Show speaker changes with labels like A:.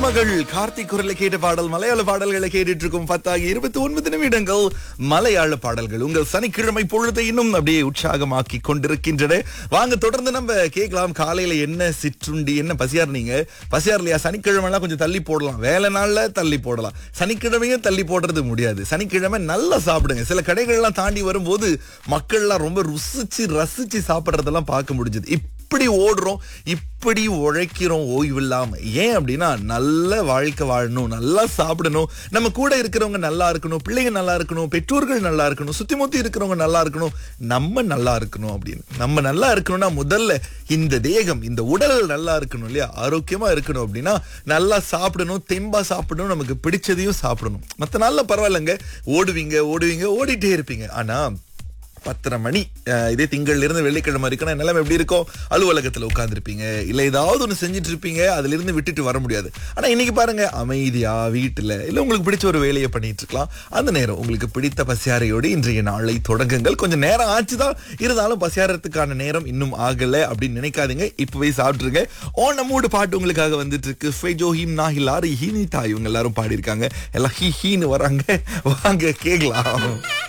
A: மகள் கார்த்திக் குரலை கேட்ட பாடல் மலையாள பாடல்களை கேட்டுட்டு இருக்கும் பத்தாகி இருபத்தி ஒன்பது நிமிடங்கள் மலையாள பாடல்கள் உங்கள் சனிக்கிழமை பொழுதை இன்னும் அப்படியே உற்சாகமாக்கி கொண்டிருக்கின்றன வாங்க தொடர்ந்து நம்ம கேட்கலாம் காலையில என்ன சிற்றுண்டி என்ன பசியார் நீங்க பசியார் இல்லையா சனிக்கிழமைலாம் கொஞ்சம் தள்ளி போடலாம் வேலை நாள்ல தள்ளி போடலாம் சனிக்கிழமையும் தள்ளி போடுறது முடியாது சனிக்கிழமை நல்லா சாப்பிடுங்க சில கடைகள்லாம் தாண்டி வரும்போது மக்கள்லாம் ரொம்ப ருசிச்சு ரசிச்சு சாப்பிடுறதெல்லாம் பார்க்க முடிஞ்சது இப்படி ஓடுறோம் இப்படி உழைக்கிறோம் ஓய்வில்லாம ஏன் அப்படின்னா நல்ல வாழ்க்கை வாழணும் நல்லா சாப்பிடணும் நம்ம கூட இருக்கிறவங்க நல்லா இருக்கணும் பிள்ளைங்க நல்லா இருக்கணும் பெற்றோர்கள் நல்லா இருக்கணும் சுத்தி முத்தி இருக்கிறவங்க நல்லா இருக்கணும் நம்ம நல்லா இருக்கணும் அப்படின்னு நம்ம நல்லா இருக்கணும்னா முதல்ல இந்த தேகம் இந்த உடல் நல்லா இருக்கணும் இல்லையா ஆரோக்கியமா இருக்கணும் அப்படின்னா நல்லா சாப்பிடணும் தெம்பா சாப்பிடணும் நமக்கு பிடிச்சதையும் சாப்பிடணும் மத்த நாள்ல பரவாயில்லைங்க ஓடுவீங்க ஓடுவீங்க ஓடிட்டே இருப்பீங்க ஆனா பத்தரை மணி அஹ், இதே திங்கள்ல இருந்து வெள்ளிக்கிழமை இருக்குன்னா நிலைமை எப்படி இருக்கும் அலுவலகத்துல உட்காந்துருப்பீங்க இல்ல ஏதாவது ஒண்ணு செஞ்சுட்டு இருப்பீங்க அதுல இருந்து விட்டுட்டு வர முடியாது ஆனா இன்னைக்கு பாருங்க அமைதியா வீட்டுல இல்ல உங்களுக்கு பிடிச்ச ஒரு வேலையை பண்ணிட்டு இருக்கலாம் அந்த நேரம் உங்களுக்கு பிடித்த பசியாரையோடு இன்றைய நாளை தொடங்குங்கள் கொஞ்சம் நேரம் ஆச்சுதான் இருந்தாலும் பசியாரத்துக்கான நேரம் இன்னும் ஆகல அப்படின்னு நினைக்காதீங்க இப்பவே சாப்பிட்டுருங்க ஓன மூடு பாட்டு உங்களுக்காக வந்துட்டு இருக்கு ஃபெஜோ ஹீம் நாஹில் ஆறு ஹீனி தாய் இவங்க எல்லாரும் பாடியிருக்காங்க எல்லாம் ஹீ ஹீன்னு வராங்க வாங்க கேக்கலாம்